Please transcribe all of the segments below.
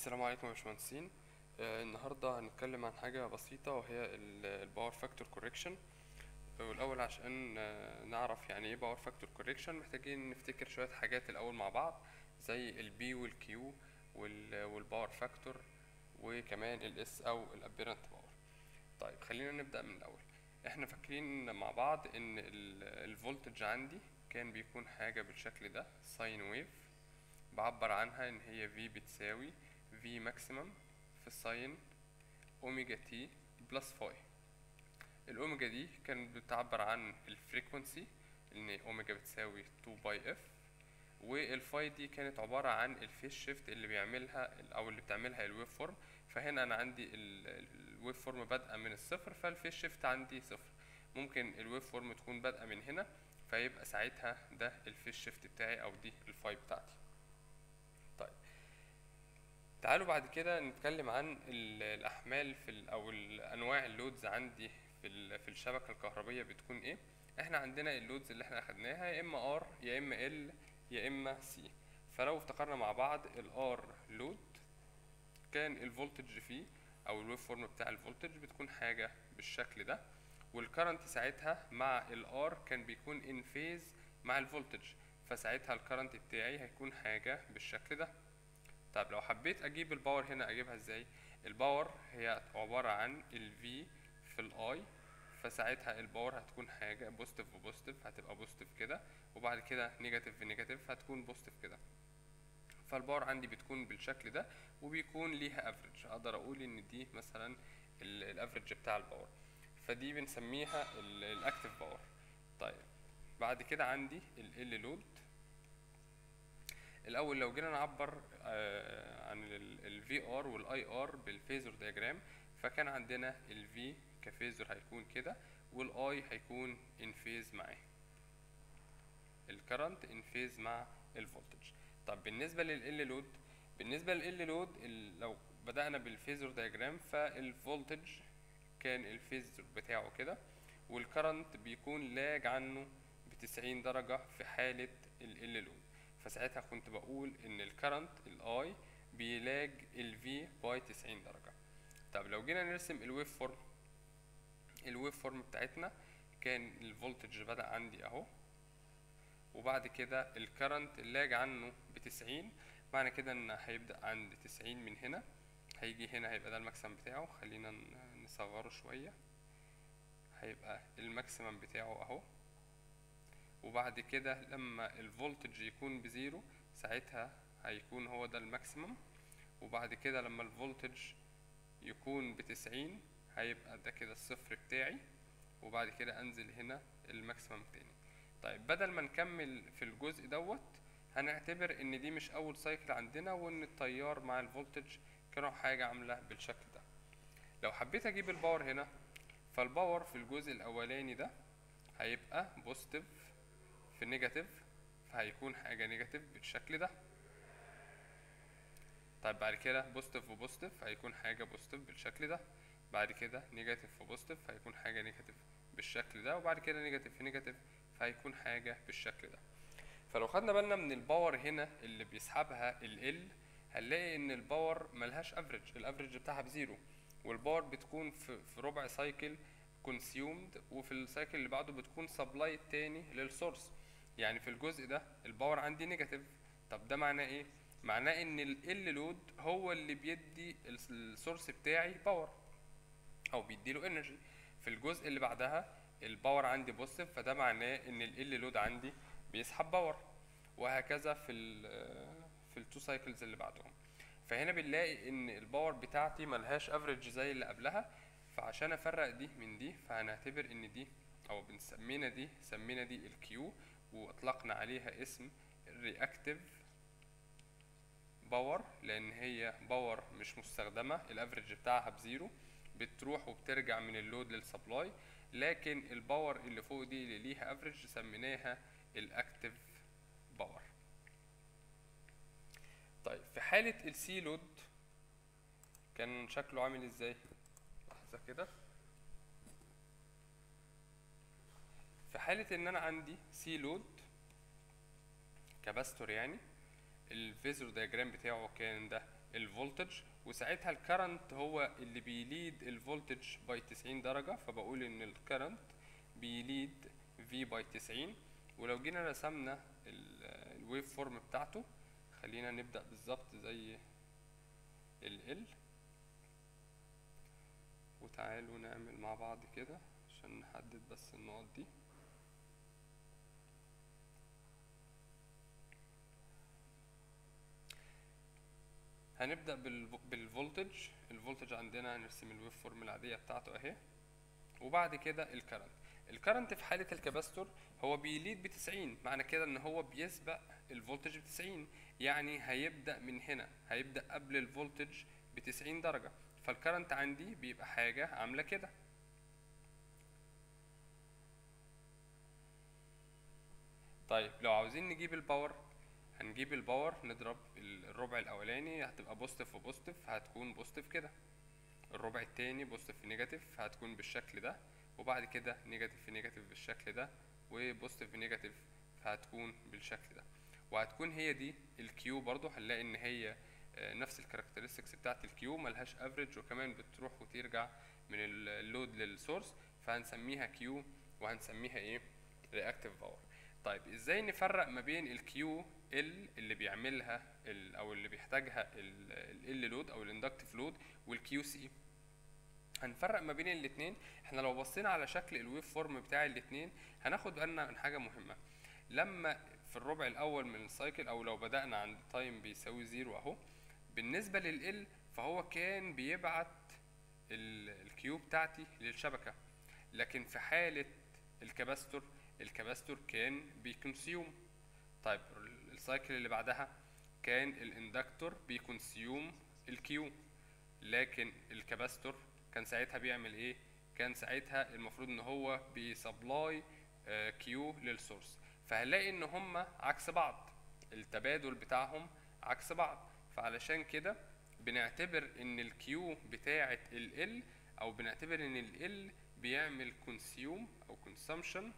السلام عليكم يا باشمهندسين آه، النهارده هنتكلم عن حاجة بسيطة وهي الباور فاكتور كوريكشن والأول عشان آه، نعرف يعني ايه باور فاكتور كوريكشن محتاجين نفتكر شوية حاجات الأول مع بعض زي البي والكيو والباور فاكتور وكمان الاس أو الابيرنت باور طيب خلينا نبدأ من الأول احنا فاكرين مع بعض ان الفولتج عندي كان بيكون حاجة بالشكل ده ساين ويف بعبر عنها ان هي في بتساوي في ماكسيمم في ساين اوميجا تي بلس فاي الاوميجا دي كانت بتعبر عن الفريكونسي ان اوميجا بتساوي 2 باي اف والفاي دي كانت عبارة عن الفيس شيفت اللي بيعملها او اللي بتعملها الويف فورم فهنا انا عندي الويف فورم بادئة من الصفر فالفيس شيفت عندي صفر ممكن الويف فورم تكون بادئة من هنا فيبقى ساعتها ده الفيس شيفت بتاعي او دي الفاي بتاعتي طيب تعالوا بعد كده نتكلم عن ال- الاحمال في ال- او ال- انواع اللودز عندي في ال- في الشبكه الكهربيه بتكون ايه احنا عندنا اللودز اللي احنا اخدناها يا اما ار يا اما ال يا اما سي فلو افتكرنا مع بعض الار لود كان الفولتج فيه او الويف فورم بتاع الفولتج بتكون حاجه بالشكل ده والكرنت ساعتها مع الار كان بيكون ان فيز مع الفولتج فساعتها الكرنت بتاعي هيكون حاجه بالشكل ده طب لو حبيت اجيب الباور هنا اجيبها ازاي الباور هي عبارة عن ال V في ال I فساعتها الباور هتكون حاجة بوزيتيف وبوزيتيف هتبقى بوزيتيف كده وبعد كده نيجاتيف في نيجاتيف هتكون بوزيتيف كده فالباور عندي بتكون بالشكل ده وبيكون ليها افريج اقدر اقول ان دي مثلا الافريج بتاع الباور فدي بنسميها الاكتيف باور طيب بعد كده عندي ال لود الاول لو جينا نعبر آه، عن ال VR وال IR بالفيزور دياجرام فكان عندنا ال V كفيزور هيكون كده وال I هيكون ان فيز معاه الكرنت ان فيز مع الفولتج طب بالنسبه لل لود بالنسبه لل لود لو بدأنا بالفيزور دياجرام فالفولتج كان الفيزور بتاعه كده والكرنت بيكون لاج عنه بتسعين درجة في حالة ال لود فساعتها كنت بقول ان الكرنت الاي بيلاج الفي باي 90 درجة طب لو جينا نرسم الويف فورم الويف فورم بتاعتنا كان الفولتج بدأ عندي اهو وبعد كده الكرنت لاج عنه بتسعين معنى كده ان هيبدأ عند تسعين من هنا هيجي هنا هيبقى ده الماكسيمم بتاعه خلينا ن- نصغره شوية هيبقى الماكسيمم بتاعه اهو وبعد كده لما الفولتج يكون بزيرو ساعتها هيكون هو ده الماكسيمم وبعد كده لما الفولتج يكون بتسعين هيبقى ده كده الصفر بتاعي وبعد كده انزل هنا الماكسيمم تاني طيب بدل ما نكمل في الجزء دوت هنعتبر ان دي مش اول سايكل عندنا وان التيار مع الفولتج كانوا حاجة عاملة بالشكل ده لو حبيت اجيب الباور هنا فالباور في الجزء الاولاني ده هيبقى بوزيتيف في نيجاتيف فهيكون حاجة نيجاتيف بالشكل ده طيب بعد كده بوزيتيف وبوزيتيف هيكون حاجة بوزيتيف بالشكل ده بعد كده نيجاتيف وبوزيتيف هيكون حاجة نيجاتيف بالشكل ده وبعد كده نيجاتيف في نيجاتيف فهيكون حاجة بالشكل ده فلو خدنا بالنا من الباور هنا اللي بيسحبها ال L هنلاقي ان الباور ملهاش افريج الافريج بتاعها بزيرو والباور بتكون في, في ربع سايكل كونسيومد وفي السايكل اللي بعده بتكون سبلاي تاني للسورس يعني في الجزء ده الباور عندي نيجاتيف طب ده معناه ايه معناه ان ال لود هو اللي بيدي الس- السورس بتاعي باور او بيديله انرجي في الجزء اللي بعدها الباور عندي بوزيتيف فده معناه ان ال لود عندي بيسحب باور وهكذا في ال في التو سايكلز اللي بعدهم فهنا بنلاقي ان الباور بتاعتي ملهاش افريج زي اللي قبلها فعشان افرق دي من دي فهنعتبر ان دي او بنسمينا دي سمينا دي الكيو واطلقنا عليها اسم الرياكتيف باور لان هي باور مش مستخدمه الافريج بتاعها بزيرو بتروح وبترجع من اللود للسبلاي لكن الباور اللي فوق دي اللي ليها افريج سميناها الاكتيف باور طيب في حالة السي لود كان شكله عامل ازاي لحظة كده في حالة ان انا عندي سي لود كباستور يعني الفيزور دياجرام بتاعه كان ده الفولتج وساعتها الكرنت هو اللي بيليد الفولتج باي 90 درجة فبقول ان الكرنت بيليد في باي 90 ولو جينا رسمنا الويف فورم بتاعته خلينا نبدأ بالظبط زي ال L وتعالوا نعمل مع بعض كده عشان نحدد بس النقط دي هنبدأ بالف- بالفولتج الفولتج عندنا هنرسم الويف فورم العادية بتاعته اهي وبعد كده الكرنت الكرنت في حالة الكباستور هو بيليد ب 90 معنى كده ان هو بيسبق الفولتج ب 90 يعني هيبدأ من هنا هيبدأ قبل الفولتج ب 90 درجة فالكرنت عندي بيبقى حاجة عاملة كده طيب لو عاوزين نجيب الباور هنجيب الباور نضرب الربع الاولاني هتبقى بوزيتيف وبوزيتيف هتكون بوزيتيف كده الربع التاني بوزيتيف في نيجاتيف هتكون بالشكل ده وبعد كده نيجاتيف في نيجاتيف بالشكل ده وبوزيتيف في نيجاتيف هتكون بالشكل ده وهتكون هي دي الكيو برضو هنلاقي ان هي آه، نفس الكاركترستكس بتاعت الكيو ملهاش افريج وكمان بتروح وترجع من اللود للسورس فهنسميها كيو وهنسميها ايه رياكتيف باور طيب ازاي نفرق ما بين الكيو ال اللي بيعملها ال او اللي بيحتاجها ال لود او الاندكتيف لود والكيو سي هنفرق ما بين الاتنين احنا لو بصينا على شكل الويف فورم بتاع الاتنين هناخد بالنا من حاجه مهمه لما في الربع الاول من السايكل او لو بدانا عند تايم بيساوي زيرو اهو بالنسبه لل فهو كان بيبعت الكيو بتاعتي للشبكه لكن في حاله الكباستور الكباستور كان بيكونسيوم طيب السايكل اللي بعدها كان الاندكتور بيكونسيوم الكيو لكن الكباستور كان ساعتها بيعمل ايه كان ساعتها المفروض ان هو بيسبلاي كيو للسورس فهنلاقي ان هما عكس بعض التبادل بتاعهم عكس بعض فعلشان كده بنعتبر ان الكيو بتاعه ال او بنعتبر ان ال بيعمل كونسيوم او كونسامشن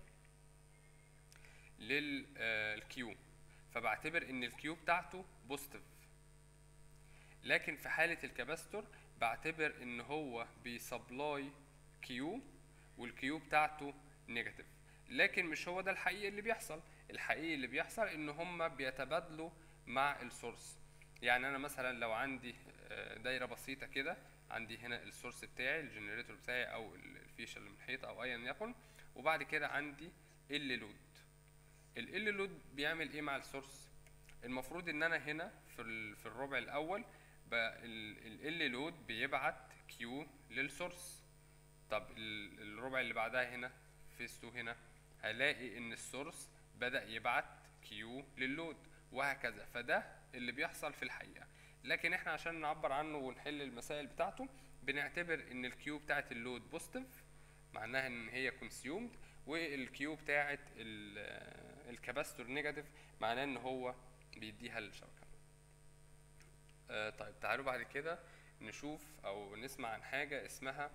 للكيو فبعتبر ان الكيو بتاعته بوزيتيف لكن في حالة الكباستور بعتبر ان هو بيسبلاي كيو والكيو بتاعته نيجاتيف لكن مش هو ده الحقيقي اللي بيحصل الحقيقي اللي بيحصل ان هما بيتبادلوا مع السورس يعني انا مثلا لو عندي آه، دايره بسيطه كده عندي هنا السورس بتاعي الجنريتور بتاعي او الفيشه اللي من الحيطه او ايا يكن وبعد كده عندي ال لود ال لود بيعمل ايه مع السورس المفروض ان انا هنا في ال- في الربع الاول ال لود بيبعت كيو للسورس طب ال- الربع اللي بعدها هنا فيس 2 هنا هلاقي ان السورس بدأ يبعت كيو لللود وهكذا فده اللي بيحصل في الحقيقة لكن احنا عشان نعبر عنه ونحل المسائل بتاعته بنعتبر ان الكيو بتاعت اللود بوزيتيف معناها ان هي كونسيومد والكيو بتاعت ال- الكاباستور نيجاتيف معناه ان هو بيديها للشبكة آه، طيب تعالوا بعد كده نشوف او نسمع عن حاجة اسمها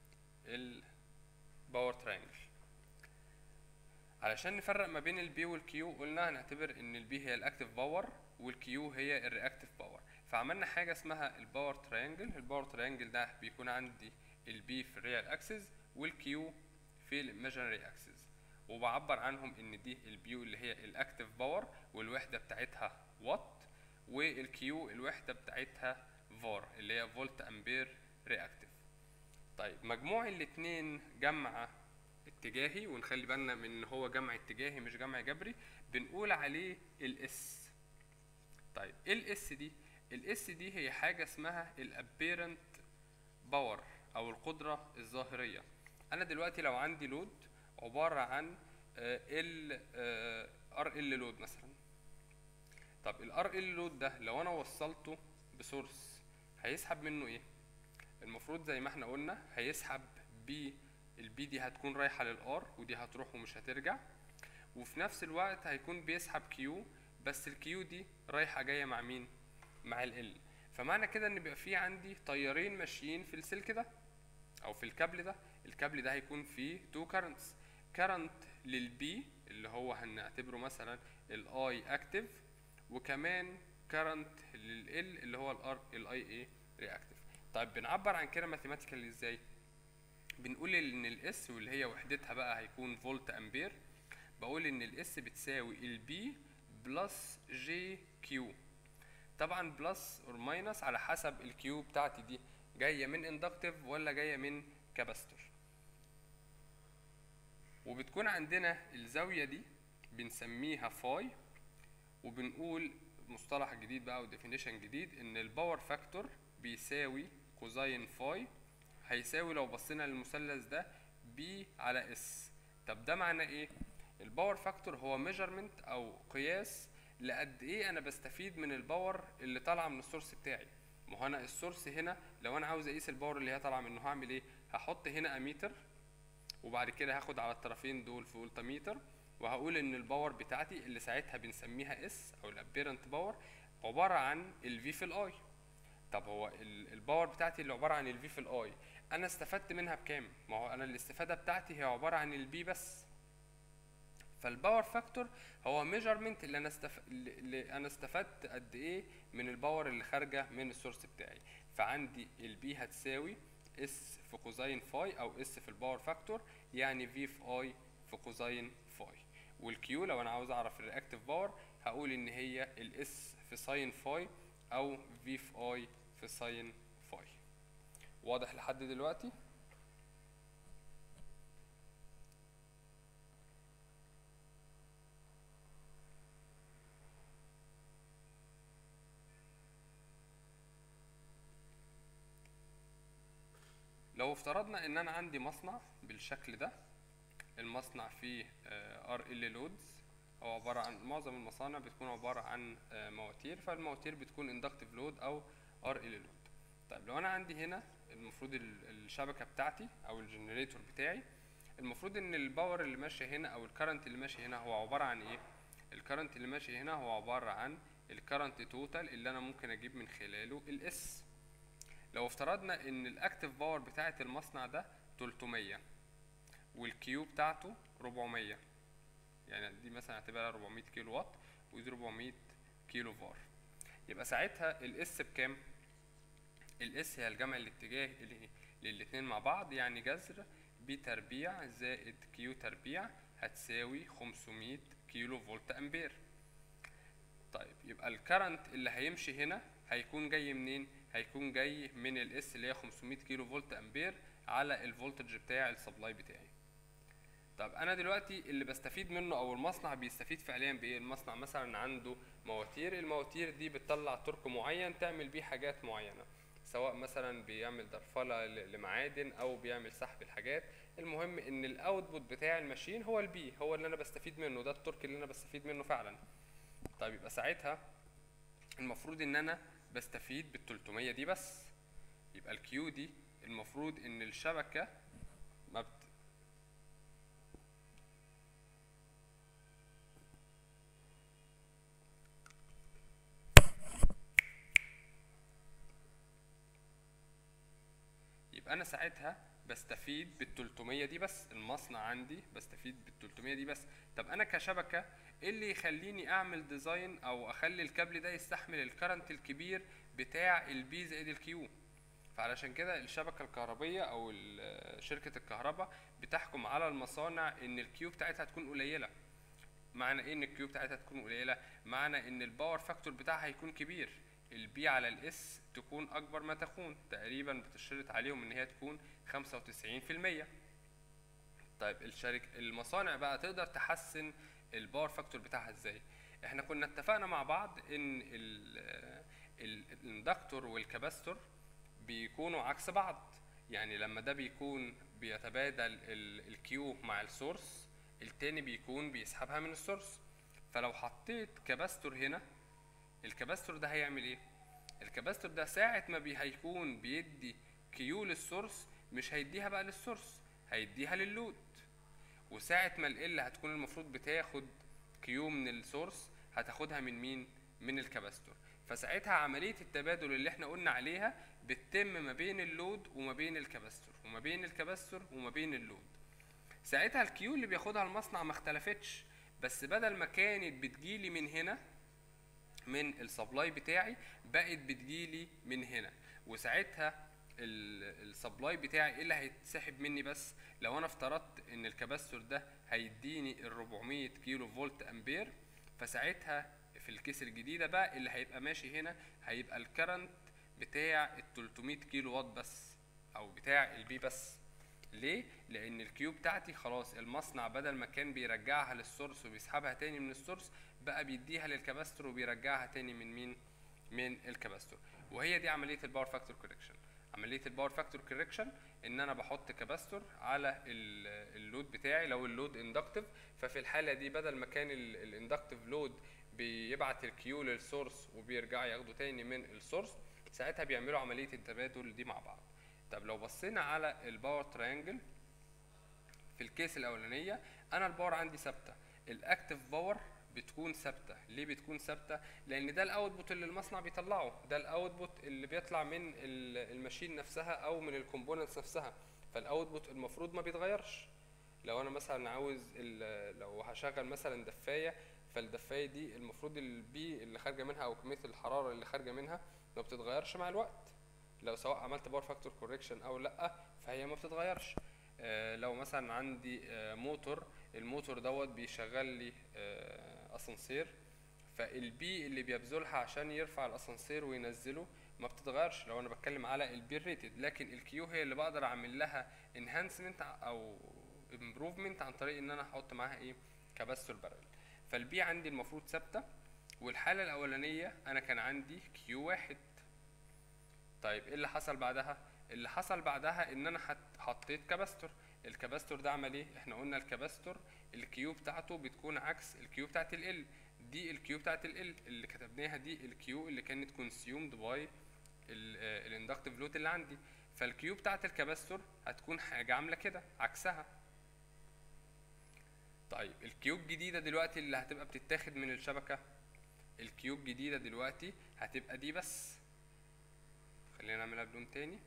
الباور ترينجل علشان نفرق ما بين البي والكيو قلنا هنعتبر ان البي هي الاكتيف باور والكيو هي الرياكتيف باور فعملنا حاجه اسمها الباور تريانجل الباور تريانجل ده بيكون عندي البي في الريال اكسس والكيو في الايماجينري اكسس وبعبر عنهم ان دي البيو اللي هي الاكتيف باور والوحده بتاعتها وات والكيو الوحده بتاعتها فار اللي هي فولت امبير رياكتيف طيب مجموع الاتنين جمع اتجاهي ونخلي بالنا من ان هو جمع اتجاهي مش جمع جبري بنقول عليه الاس طيب ايه الاس دي الاس دي هي حاجه اسمها الابيرنت باور او القدره الظاهريه انا دلوقتي لو عندي لود عباره عن ال ار ال لود مثلا طب الار ال لود ده لو انا وصلته بسورس هيسحب منه ايه المفروض زي ما احنا قلنا هيسحب بي البي دي هتكون رايحه للار ودي هتروح ومش هترجع وفي نفس الوقت هيكون بيسحب كيو بس الكيو دي رايحه جايه مع مين مع ال فمعنى كده ان بيبقى في عندي تيارين ماشيين في السلك ده او في الكابل ده الكابل ده هيكون فيه تو كارنتس كارنت للبي اللي هو هنعتبره مثلا الاي اكتف وكمان كارنت لل اللي هو الار الاي اي رياكتيف طيب بنعبر عن كده ماثيماتيكالي ازاي بنقول ان الاس واللي هي وحدتها بقى هيكون فولت امبير بقول ان الاس بتساوي البي بلس جي كيو طبعا بلس اور ماينس على حسب الكيو بتاعتي دي جايه من اندكتيف ولا جايه من كاباستور وبتكون عندنا الزاويه دي بنسميها فاي وبنقول مصطلح جديد بقى وديفينيشن جديد ان الباور فاكتور بيساوي كوزاين فاي هيساوي لو بصينا للمثلث ده بي على اس طب ده معناه ايه الباور فاكتور هو ميجرمنت او قياس لقد ايه انا بستفيد من الباور اللي طالعه من السورس بتاعي ما هو انا السورس هنا لو انا عاوز اقيس الباور اللي هي طالعه منه هعمل ايه هحط هنا اميتر وبعد كده هاخد على الطرفين دول فولتميتر وهقول ان الباور بتاعتي اللي ساعتها بنسميها اس او الابيرنت باور عباره عن الفي في الاي طب هو الباور بتاعتي اللي عباره عن الفي في الاي انا استفدت منها بكام ما هو انا الاستفاده بتاعتي هي عباره عن البي بس فالباور فاكتور هو ميجرمنت اللي انا استف... اللي انا استفدت قد ايه من الباور اللي خارجه من السورس بتاعي فعندي البي هتساوي اس في كوزين فاي او اس في الباور فاكتور يعني في في اي في كوزين فاي والكيو لو انا عاوز اعرف الرياكتيف باور هقول ان هي الاس في ساين فاي او في في اي في ساين فاي واضح لحد دلوقتي لو افترضنا ان انا عندي مصنع بالشكل ده المصنع فيه ار ال لودز هو عبارة عن معظم المصانع بتكون عبارة عن مواتير فالمواتير بتكون اندكتيف لود او ار ال لود طيب لو انا عندي هنا المفروض الشبكة بتاعتي او الجنريتور بتاعي المفروض ان الباور اللي ماشي هنا او الكرنت اللي ماشي هنا هو عبارة عن ايه الكرنت اللي ماشي هنا هو عبارة عن الكرنت توتال اللي انا ممكن اجيب من خلاله الاس لو افترضنا ان الاكتف باور بتاعه المصنع ده 300 والكيو بتاعته 400 يعني دي مثلا اعتبرها 400 كيلو وات ودي 400 كيلو فار يبقى ساعتها الاس بكام الاس هي الجمع الاتجاهي للاتنين مع بعض يعني جذر بي تربيع زائد كيو تربيع هتساوي 500 كيلو فولت امبير طيب يبقى الكرنت اللي هيمشي هنا هيكون جاي منين هيكون جاي من الاس اللي هي 500 كيلو فولت امبير على الفولتج بتاع السبلاي بتاعي طب انا دلوقتي اللي بستفيد منه او المصنع بيستفيد فعليا بايه المصنع مثلا عنده مواتير المواتير دي بتطلع ترك معين تعمل بيه حاجات معينه سواء مثلا بيعمل درفله لمعادن او بيعمل سحب الحاجات المهم ان الاوتبوت بتاع الماشين هو البي هو اللي انا بستفيد منه ده الترك اللي انا بستفيد منه فعلا طيب يبقى ساعتها المفروض ان انا بستفيد بال 300 دي بس يبقى الكيو دي المفروض ان الشبكه ما بت... يبقى انا ساعتها بستفيد بال 300 دي بس المصنع عندي بستفيد بال 300 دي بس طب انا كشبكه ايه اللي يخليني اعمل ديزاين او اخلي الكابل ده يستحمل الكرنت الكبير بتاع البي زائد الكيو فعلشان كده الشبكه الكهربيه او شركه الكهرباء بتحكم على المصانع ان الكيو بتاعتها تكون قليله معنى ايه ان الكيو بتاعتها تكون قليله معنى ان الباور فاكتور بتاعها هيكون كبير البي على الاس تكون اكبر ما تكون تقريبا بتشترط عليهم ان هي تكون 95% طيب الشركة المصانع بقى تقدر تحسن الباور فاكتور بتاعها ازاي احنا كنا اتفقنا مع بعض ان الاندكتور والكاباستور بيكونوا عكس بعض يعني لما ده بيكون بيتبادل الكيو مع السورس التاني بيكون بيسحبها من السورس فلو حطيت كاباستور هنا الكاباستور ده هيعمل ايه الكاباستور ده ساعة ما بي هيكون بيدي كيو للسورس مش هيديها بقى للسورس هيديها لللود وساعة ما ال هتكون المفروض بتاخد كيو من السورس هتاخدها من مين من الكاباستور فساعتها عملية التبادل اللي احنا قلنا عليها بتتم ما بين اللود وما بين الكاباستور وما بين الكاباستور وما بين اللود ساعتها الكيو اللي بياخدها المصنع ما اختلفتش بس بدل ما كانت بتجيلي من هنا من السبلاي بتاعي بقت بتجيلي من هنا وساعتها السبلاي بتاعي ايه اللي هيتسحب مني بس لو انا افترضت ان الكباستور ده هيديني ال 400 كيلو فولت امبير فساعتها في الكيس الجديده بقى اللي هيبقى ماشي هنا هيبقى الكرنت بتاع ال 300 كيلو وات بس او بتاع البي بس ليه؟ لأن الكيو بتاعتي خلاص المصنع بدل ما كان بيرجعها للسورس وبيسحبها تاني من السورس بقى بيديها للكباستور وبيرجعها تاني من مين؟ من الكباستور وهي دي عملية الباور فاكتور كوريكشن عملية الباور فاكتور كوريكشن ان انا بحط كباستور على ال- اللود بتاعي لو اللود اندكتيف ففي الحالة دي بدل ما كان الاندكتيف لود بيبعت الكيو للسورس وبيرجع ياخده تاني من السورس ساعتها بيعملوا عملية التبادل دي مع بعض طب لو بصينا على الباور تريانجل في الكيس الاولانيه انا الباور عندي ثابته الاكتف باور بتكون ثابته ليه بتكون ثابته لان ده الاوتبوت اللي المصنع بيطلعه ده الاوتبوت اللي بيطلع من ال- الماشين نفسها او من الكومبوننتس نفسها فالاوتبوت المفروض ما بيتغيرش لو انا مثلا عاوز ال- لو هشغل مثلا دفايه فالدفايه دي المفروض البي اللي خارجه منها او كميه الحراره اللي خارجه منها ما بتتغيرش مع الوقت لو سواء عملت باور فاكتور كوريكشن او لا فهي ما بتتغيرش آه، لو مثلا عندي آه، موتور الموتور دوت بيشغل لي آه، اسانسير فالبي اللي بيبذلها عشان يرفع الاسانسير وينزله ما بتتغيرش لو انا بتكلم على البي ريتد لكن الكيو هي اللي بقدر اعمل لها انهانسمنت او امبروفمنت عن طريق ان انا احط معاها ايه كباستور بارل فالبي عندي المفروض ثابته والحاله الاولانيه انا كان عندي كيو واحد طيب ايه اللي حصل بعدها اللي حصل بعدها ان انا حط حطيت كباستور الكباستور ده عمل ايه احنا قلنا الكباستور الكيو بتاعته بتكون عكس الكيو بتاعت ال دي الكيو بتاعت ال اللي كتبناها دي الكيو اللي كانت كونسيومد باي الاندكتيف لود اللي عندي فالكيو بتاعت الكباستور هتكون حاجه عامله كده عكسها طيب الكيو الجديده دلوقتي اللي هتبقى بتتاخد من الشبكه الكيو الجديده دلوقتي هتبقى دي بس خلينا نعملها بلون تاني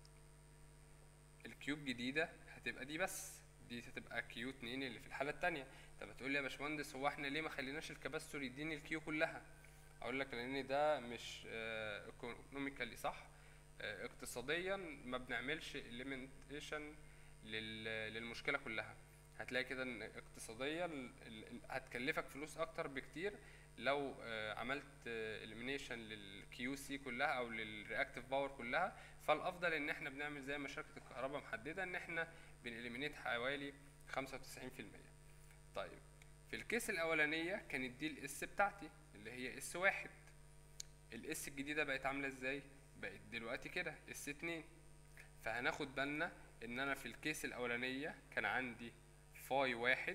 الكيوب جديدة هتبقى دي بس دي هتبقى كيو اتنين اللي في الحالة التانية طب هتقول لي يا باشمهندس هو احنا ليه ما خليناش الكباستور يديني الكيو كلها اقول لك لان ده مش ايكونوميكالي صح آه، اقتصاديا ما بنعملش اليمنتيشن للمشكلة كلها هتلاقي كده ان اقتصاديا ال- ال- هتكلفك فلوس اكتر بكتير لو آه، عملت اليمينيشن للكيو سي كلها او للرياكتيف باور كلها فالافضل ان احنا بنعمل زي ما شركه الكهرباء محدده ان احنا بنeliminate حوالي 95% طيب في الكيس الاولانيه كانت دي الاس بتاعتي اللي هي اس واحد الاس الجديده بقت عامله ازاي بقت دلوقتي كده اس اتنين فهناخد بالنا ان انا في الكيس الاولانيه كان عندي فاي واحد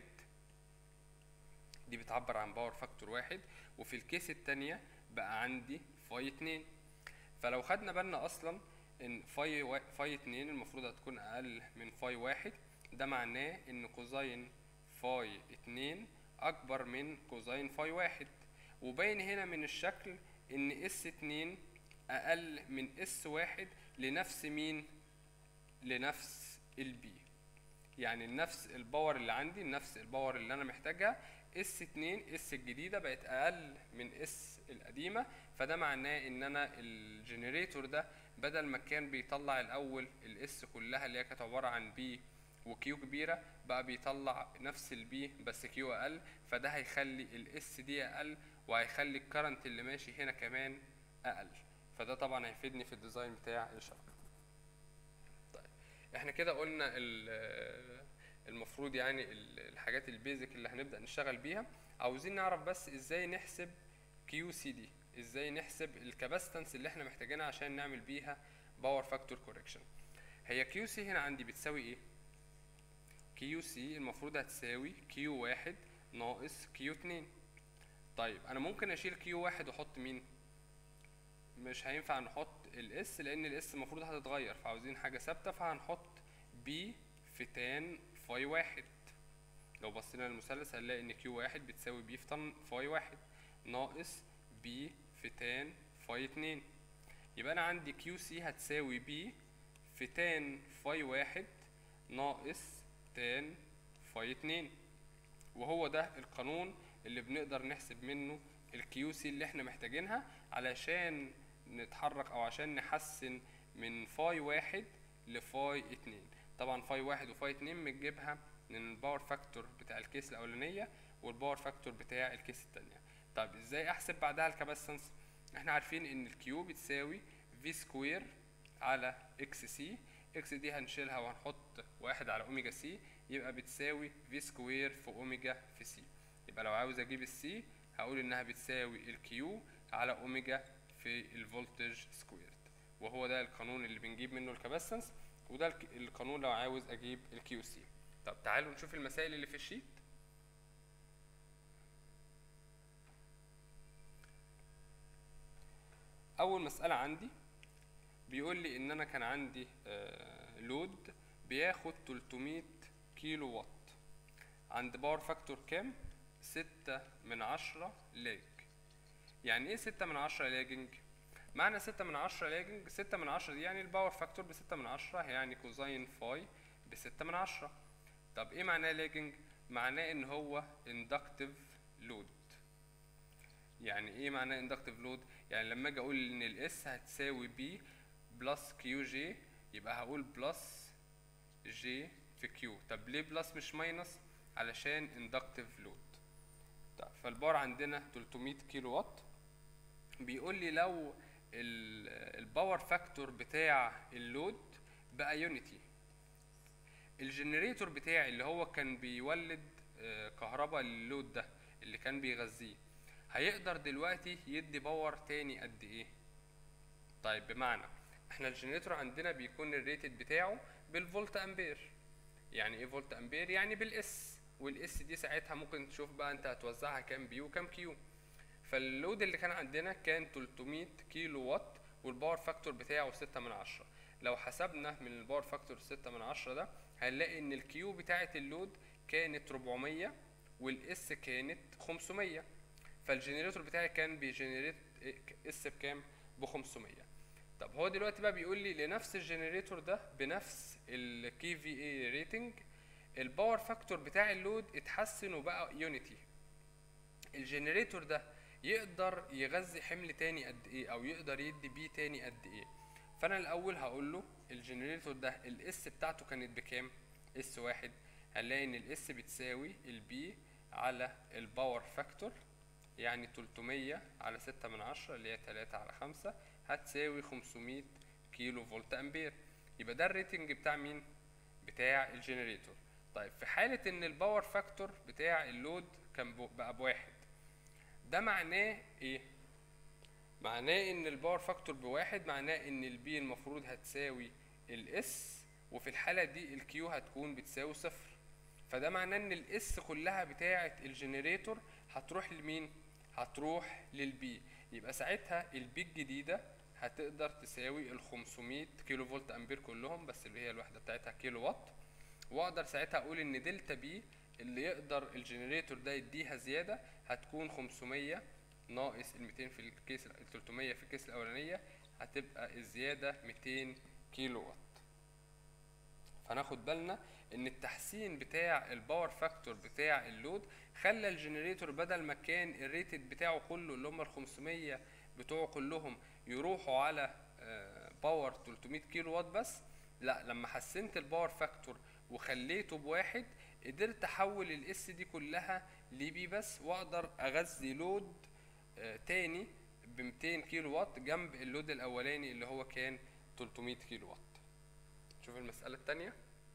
دي بتعبر عن باور فاكتور واحد وفي الكيس التانية بقى عندي فاي اتنين فلو خدنا بالنا اصلا ان فاي وا... فاي اتنين المفروض هتكون اقل من فاي واحد ده معناه ان كوزين فاي اتنين اكبر من كوزين فاي واحد وباين هنا من الشكل ان اس اتنين اقل من اس واحد لنفس مين لنفس البي يعني نفس الباور اللي عندي نفس الباور اللي انا محتاجها اس 2 اس الجديده بقت اقل من اس القديمه فده معناه ان انا الجنريتور ده بدل ما كان بيطلع الاول الاس كلها اللي هي كانت عباره عن بي وكيو كبيره بقى بيطلع نفس البي بس كيو اقل فده هيخلي الاس دي اقل وهيخلي الكرنت اللي ماشي هنا كمان اقل فده طبعا هيفيدني في الديزاين بتاع الشبكه طيب احنا كده قلنا ال- المفروض يعني ال- الحاجات البيزك اللي هنبدا نشتغل بيها عاوزين نعرف بس ازاي نحسب كيو سي دي ازاي نحسب الكاباستنس اللي احنا محتاجينها عشان نعمل بيها باور فاكتور كوريكشن هي كيو سي هنا عندي بتساوي ايه كيو سي المفروض هتساوي كيو واحد ناقص كيو اتنين طيب انا ممكن اشيل كيو واحد واحط مين مش هينفع نحط الاس لان الاس المفروض هتتغير فعاوزين حاجه ثابته فهنحط بي في تان فاي واحد لو بصينا للمثلث هنلاقي ان كيو واحد بتساوي بي في تان فاي واحد ناقص بي في تان فاي اتنين يبقى انا عندي كيو سي هتساوي بي في تان فاي واحد ناقص تان فاي اتنين وهو ده القانون اللي بنقدر نحسب منه الكيو سي اللي احنا محتاجينها علشان نتحرك او عشان نحسن من فاي واحد لفاي اتنين طبعا فاي واحد وفاي اتنين بنجيبها من الباور فاكتور بتاع الكيس الاولانيه والباور فاكتور بتاع الكيس التانية طب ازاي احسب بعدها الكاباسيتنس احنا عارفين ان الكيو بتساوي في سكوير على اكس سي اكس دي هنشيلها وهنحط واحد على اوميجا سي يبقى بتساوي في سكوير في اوميجا في سي يبقى لو عاوز اجيب السي هقول انها بتساوي الكيو على اوميجا في الفولتج سكويرد وهو ده القانون اللي بنجيب منه الكاباسيتنس وده الك- القانون لو عاوز اجيب الكيو سي طب تعالوا نشوف المسائل اللي في الشيت اول مسألة عندي بيقول لي ان انا كان عندي آه، لود بياخد 300 كيلو وات عند باور فاكتور كام ستة من عشرة لاج يعني ايه ستة من عشرة لاجنج معنى ستة من عشرة لاجنج ستة من عشرة دي يعني الباور فاكتور بستة من عشرة يعني كوزين فاي بستة من عشرة طب ايه معناه لاجنج معناه ان هو inductive لود يعني ايه معناه inductive لود يعني لما اجي اقول ان الاس هتساوي بي بلس كيو جي يبقى هقول بلس جي في كيو طب ليه بلس مش ماينس علشان inductive لود طب فالبار عندنا 300 كيلو وات بيقول لي لو ال- الباور فاكتور بتاع اللود بقى يونيتي الجنريتور بتاعي اللي هو كان بيولد آه، كهرباء للود ده اللي كان بيغذيه هيقدر دلوقتي يدي باور تاني قد ايه طيب بمعنى احنا الجنريتور عندنا بيكون الريتد بتاعه بالفولت امبير يعني ايه فولت امبير يعني بالاس والاس دي ساعتها ممكن تشوف بقى انت هتوزعها كام بي وكام كيو فاللود اللي كان عندنا كان 300 كيلو وات والباور فاكتور بتاعه 6 من عشرة لو حسبنا من الباور فاكتور 6 من عشرة ده هنلاقي ان الكيو بتاعه اللود كانت 400 والاس كانت 500 فالجنريتور بتاعي كان بيجنريت اس بكام ب 500 طب هو دلوقتي بقى بيقول لي لنفس الجنريتور ده بنفس الكي في اي ريتنج الباور فاكتور بتاع اللود اتحسن وبقى يونيتي الجنريتور ده يقدر يغذي حمل تاني قد ايه او يقدر يدي بيه تاني قد ايه فانا الاول هقول له الجنريتور ده الاس بتاعته كانت بكام اس واحد هنلاقي ان الاس بتساوي البي على الباور فاكتور يعني 300 على 6 من عشرة اللي هي 3 على 5 هتساوي 500 كيلو فولت امبير يبقى ده الريتنج بتاع مين بتاع الجنريتور طيب في حالة ان الباور فاكتور بتاع اللود كان بو- بقى بواحد ده معناه ايه معناه ان الباور فاكتور بواحد معناه ان البي المفروض هتساوي الاس وفي الحالة دي الكيو هتكون بتساوي صفر فده معناه ان الاس كلها بتاعة الجنريتور هتروح لمين هتروح للبي يبقى ساعتها البي الجديدة هتقدر تساوي ال 500 كيلو فولت امبير كلهم بس اللي هي الوحدة بتاعتها كيلو وات واقدر ساعتها اقول ان دلتا بي اللي يقدر الجنريتور ده يديها زيادة هتكون 500 ناقص ال 200 في الكيس ال 300 في الكيس الاولانية هتبقى الزيادة 200 كيلو وات فناخد بالنا ان التحسين بتاع الباور فاكتور بتاع اللود خلى الجنريتور بدل ما كان الريتد بتاعه كله اللي هم ال 500 بتوعه كلهم يروحوا على آه، باور 300 كيلو وات بس لا لما حسنت الباور فاكتور وخليته بواحد قدرت احول الاس دي كلها لبي بس واقدر اغذي لود آه، تاني ب 200 كيلو وات جنب اللود الاولاني اللي هو كان 300 كيلو وات شوف المسألة التانية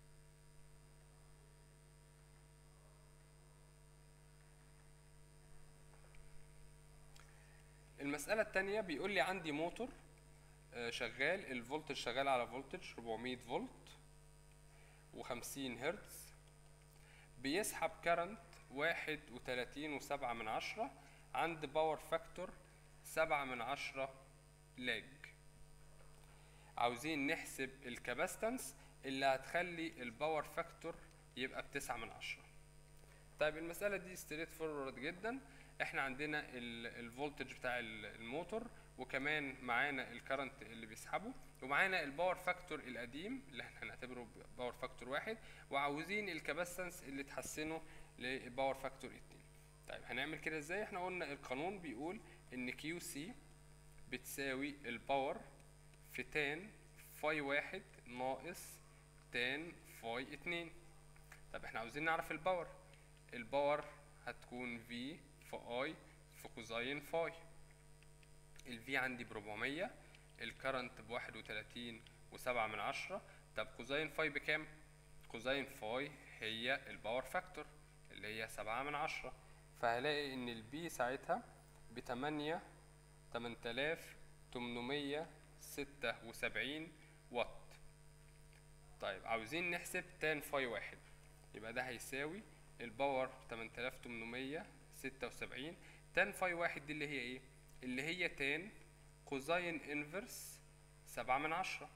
المسألة التانية بيقول لي عندي موتور آه، شغال الفولتج شغال على فولتج 400 فولت و50 هرتز بيسحب كرنت واحد وتلاتين وسبعة من عشرة عند باور فاكتور سبعة من عشرة لاج عاوزين نحسب الكاباستنس اللي هتخلي الباور فاكتور يبقى بتسعة من عشرة طيب المسألة دي ستريت فورورد جدا احنا عندنا ال- الفولتج بتاع ال- الموتور وكمان معانا الكرنت اللي بيسحبه ومعانا الباور فاكتور القديم اللي احنا هنعتبره باور فاكتور واحد وعاوزين الكاباستنس اللي تحسنه لباور فاكتور اتنين طيب هنعمل كده ازاي احنا قلنا القانون بيقول ان كيو سي بتساوي الباور في تان فاي واحد ناقص تان فاي اتنين طب احنا عاوزين نعرف الباور الباور هتكون في في اي في كوزاين فاي الفي عندي بربعمية الكرنت بواحد وتلاتين وسبعة من عشرة طب كوزاين فاي بكام؟ كوزاين فاي هي الباور فاكتور اللي هي سبعة من عشرة فهلاقي ان البي ساعتها بتمانية تمن تلاف تمنمية ستة وسبعين واط طيب عاوزين نحسب تان فاي واحد يبقى ده هيساوي الباور تمن تلاف تمنمية ستة وسبعين تان فاي واحد دي اللي هي ايه؟ اللي هي تان كوزاين انفرس سبعة من عشرة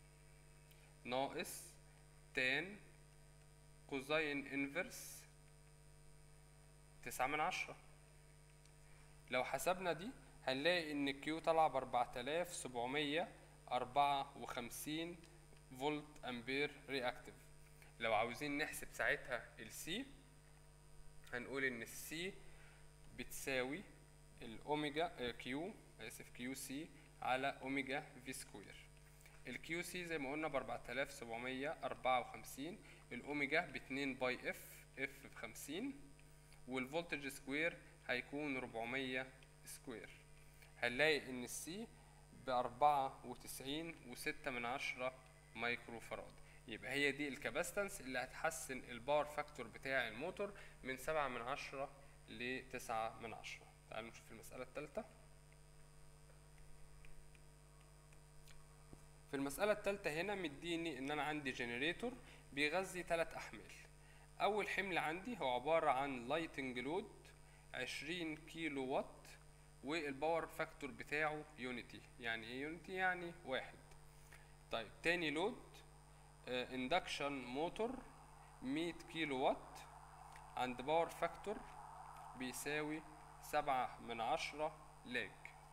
ناقص تان كوزاين انفرس تسعة من عشرة لو حسبنا دي هنلاقي ان الكيو طالعة بأربعة آلاف سبعمية أربعة وخمسين فولت أمبير رياكتيف لو عاوزين نحسب ساعتها السي هنقول ان السي بتساوي الاوميجا كيو اسف كيو سي على اوميجا في سكوير الكيو سي زي ما قلنا ب 4754 الاوميجا ب 2 باي اف اف ب 50 والفولتج سكوير هيكون 400 سكوير هنلاقي ان السي ب 94 و6 من عشرة مايكرو فراد يبقى هي دي الكاباستنس اللي هتحسن الباور فاكتور بتاع الموتور من 7 من عشرة ل 9 من عشرة تعالوا نشوف المسألة الثالثة في المسألة الثالثة هنا مديني إن أنا عندي جنريتور بيغذي ثلاث أحمال أول حمل عندي هو عبارة عن لايتنج لود 20 كيلو وات والباور فاكتور بتاعه يونيتي يعني ايه يونيتي يعني واحد طيب تاني لود اندكشن موتور 100 كيلو وات عند باور فاكتور بيساوي سبعة من عشرة لاج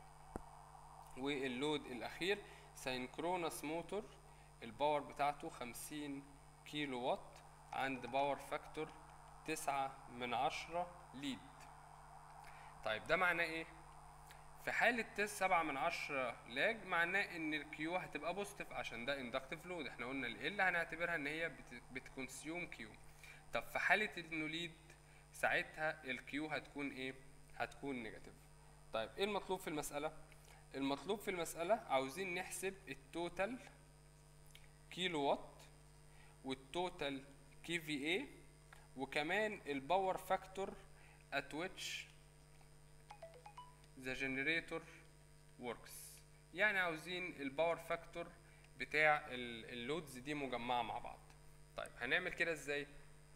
واللود الأخير سينكرونس موتور الباور بتاعته خمسين كيلو وات عند باور فاكتور تسعة من عشرة ليد طيب ده معناه ايه؟ في حالة تس سبعة من عشرة لاج معناه ان الكيو هتبقى بوزيتيف عشان ده اندكتيف لود احنا قلنا ال هنعتبرها ان هي بتكونسيوم كيو طب في حالة انه ليد ساعتها الكيو هتكون ايه؟ هتكون نيجاتيف طيب ايه المطلوب في المسألة؟ المطلوب في المسألة عاوزين نحسب التوتال كيلو وات والتوتال كي في اي وكمان الباور فاكتور at which the generator works يعني عاوزين الباور فاكتور بتاع اللودز دي مجمعة مع بعض طيب هنعمل كده ازاي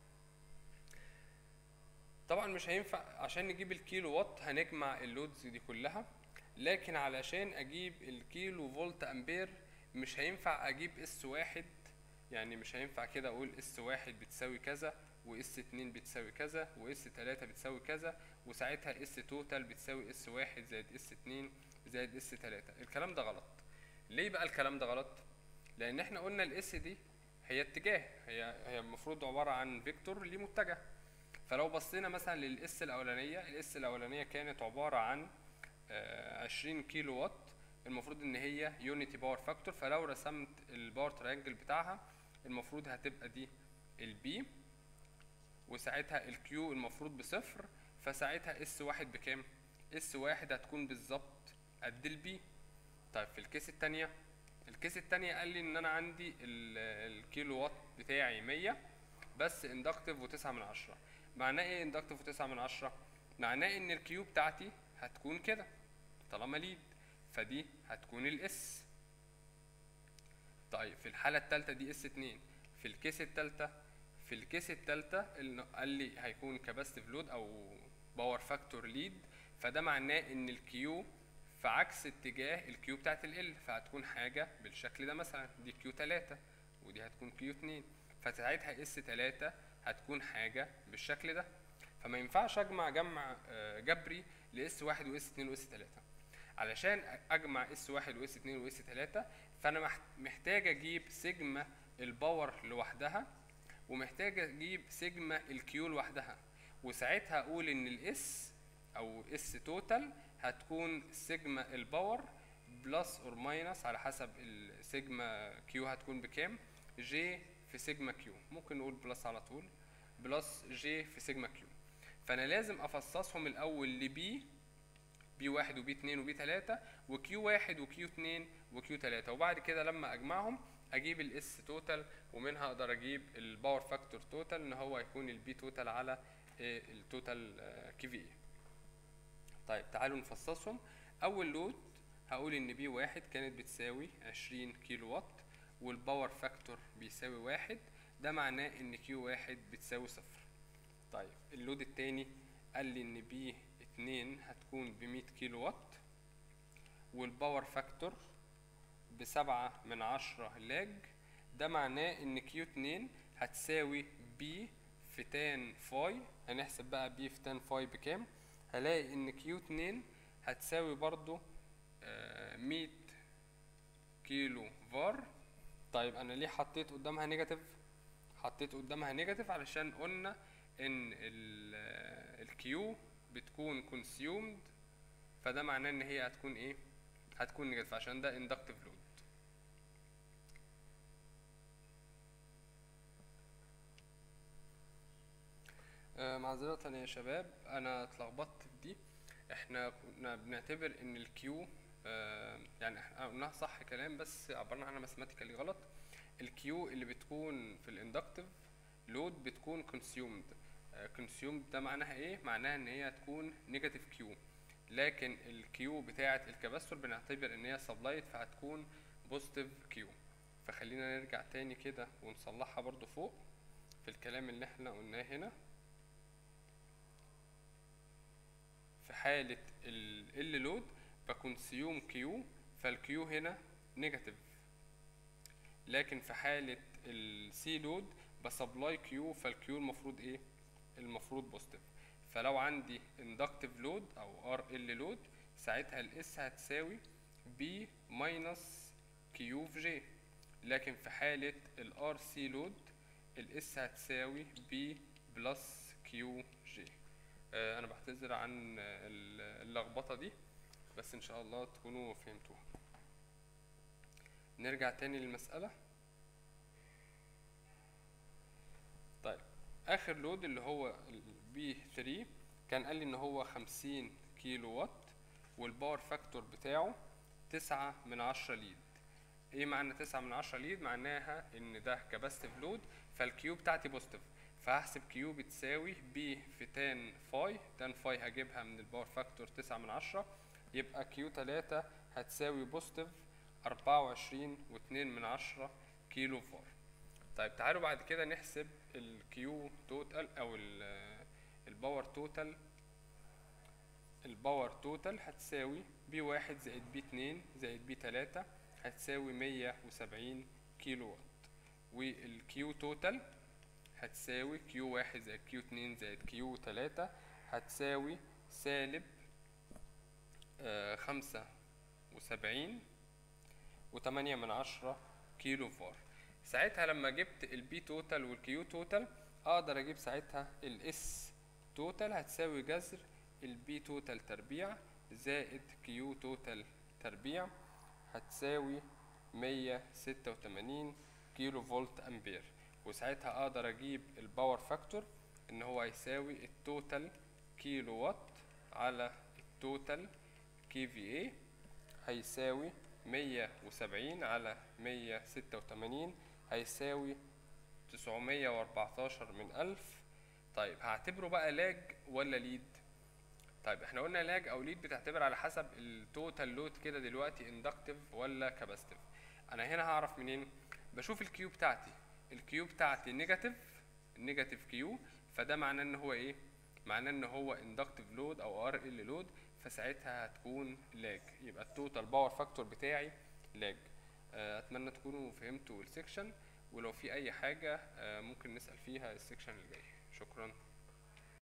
طبعا مش هينفع عشان نجيب الكيلو وات هنجمع اللودز دي كلها لكن علشان اجيب الكيلو فولت امبير مش هينفع اجيب اس واحد يعني مش هينفع كده اقول اس واحد بتساوي كذا واس اتنين بتساوي كذا واس تلاتة بتساوي كذا وساعتها اس توتال بتساوي اس واحد زائد اس اتنين زائد اس تلاتة الكلام ده غلط ليه بقى الكلام ده غلط لان احنا قلنا الاس دي هي اتجاه هي هي المفروض عبارة عن فيكتور ليه متجه فلو بصينا مثلا للاس الاولانية الاس الاولانية كانت عبارة عن عشرين كيلو وات المفروض ان هي يونيتي باور فاكتور فلو رسمت الباور تريانجل بتاعها المفروض هتبقى دي البي وساعتها الكيو المفروض بصفر فساعتها اس واحد بكام اس واحد هتكون بالظبط قد البي طيب في الكيس التانية الكيس التانية قال لي ان انا عندي الكيلو وات بتاعي مية بس اندكتيف وتسعة من عشرة معناه ايه اندكتيف وتسعة من عشرة معناه ان الكيو بتاعتي هتكون كده طالما ليد فدي هتكون الاس طيب في الحالة التالتة دي اس اتنين في الكيس التالتة في الكيس التالتة قال لي هيكون كاباستيف لود او باور فاكتور ليد فده معناه ان الكيو في عكس اتجاه الكيو بتاعت ال فهتكون حاجة بالشكل ده مثلا دي كيو تلاتة ودي هتكون كيو اتنين فساعتها اس تلاتة هتكون حاجة بالشكل ده فما ينفعش اجمع جمع جبري لاس واحد واس اتنين واس تلاتة علشان اجمع اس واحد واس اتنين واس تلاتة فانا محتاج اجيب سيجما الباور لوحدها ومحتاج اجيب سيجما الكيو لوحدها وساعتها اقول ان الاس او اس توتال هتكون سيجما الباور بلس اور ماينس على حسب السيجما كيو هتكون بكام جي في سيجما كيو ممكن نقول بلس على طول بلس جي في سيجما كيو فانا لازم افصصهم الاول لبي بي واحد وبي اتنين وبي تلاتة وكيو واحد وكيو اتنين وكيو تلاتة وبعد كده لما اجمعهم اجيب الاس توتال ومنها اقدر اجيب الباور فاكتور توتال ان هو يكون البي توتال على التوتال كي في اي طيب تعالوا نفصصهم اول لود هقول ان بي واحد كانت بتساوي عشرين كيلو وات والباور فاكتور بيساوي واحد ده معناه ان كيو واحد بتساوي صفر طيب اللود التاني قال لي ان بي اتنين هتكون بمية كيلو وات والباور فاكتور بسبعة من عشرة لاج ده معناه ان كيو اتنين هتساوي بي في تان فاي هنحسب بقى بي في تان فاي بكام هلاقي ان كيو اتنين هتساوي برضو مية كيلو فار طيب انا ليه حطيت قدامها نيجاتيف حطيت قدامها نيجاتيف علشان قلنا ان الكيو بتكون consumed فده معناه ان هي هتكون ايه هتكون نيجاتيف عشان ده inductive load آه معذرة يا شباب انا اتلخبطت في دي احنا كنا بنعتبر ان الكيو آه يعني احنا قلناها صح كلام بس عبرنا عنها ماثيماتيكالي غلط الكيو اللي بتكون في الاندكتيف لود بتكون consumed consumed ده معناها ايه معناها ان هي هتكون نيجاتيف كيو لكن الكيو بتاعه الكباستور بنعتبر ان هي سبلايت فهتكون بوزيتيف كيو فخلينا نرجع تاني كده ونصلحها برضو فوق في الكلام اللي احنا قلناه هنا في حالة ال لود بكونسيوم كيو فالكيو هنا نيجاتيف لكن في حالة السي لود بسبلاي كيو فالكيو المفروض ايه المفروض بوزيتيف فلو عندي اندكتيف لود او ار ال لود ساعتها الاس هتساوي بي ماينس كيو في جي لكن في حالة الار سي لود الاس هتساوي بي بلس كيو جي آه انا بعتذر عن اللخبطة دي بس ان شاء الله تكونوا فهمتوها نرجع تاني للمسألة طيب اخر لود اللي هو البي 3 كان قال لي ان هو 50 كيلو وات والباور فاكتور بتاعه تسعة من عشرة ليد ايه معنى تسعة من عشرة ليد معناها ان ده كباستيف لود فالكيو بتاعتي بوزيتيف فهحسب كيو بتساوي بي في تان فاي تان فاي هجيبها من الباور فاكتور تسعة من عشرة يبقى كيو تلاتة هتساوي بوزيتيف أربعة وعشرين واتنين من عشرة كيلو فار طيب تعالوا بعد كده نحسب الكيو توتال او الباور توتال الباور توتال هتساوي بي واحد زائد بي اتنين زائد بي تلاتة هتساوي مية وسبعين كيلو وات والكيو توتال هتساوي كيو واحد زائد كيو اتنين زائد كيو تلاتة هتساوي سالب آه خمسة وسبعين وتمانية من عشرة كيلو فار ساعتها لما جبت البي توتال والكيو توتال اقدر اجيب ساعتها الاس توتال هتساوي جذر البي توتال تربيع زائد كيو توتال تربيع هتساوي مية ستة وتمانين كيلو فولت امبير وساعتها اقدر اجيب الباور فاكتور ان هو هيساوي التوتال كيلو وات على التوتال كي في اي هيساوي مية وسبعين على مية ستة وتمانين هيساوي تسعمية واربعتاشر من ألف طيب هعتبره بقى لاج ولا ليد طيب احنا قلنا لاج او ليد بتعتبر على حسب التوتال لود كده دلوقتي اندكتيف ولا كاباستيف انا هنا هعرف منين بشوف الكيو بتاعتي الكيو بتاعتي نيجاتيف نيجاتيف كيو فده معناه ان هو ايه معناه ان هو اندكتيف لود او ار ال لود فساعتها هتكون لاج يبقى التوتال باور فاكتور بتاعي لاج اتمنى تكونوا فهمتوا السكشن ولو في اي حاجه ممكن نسال فيها السكشن اللي جاي شكرا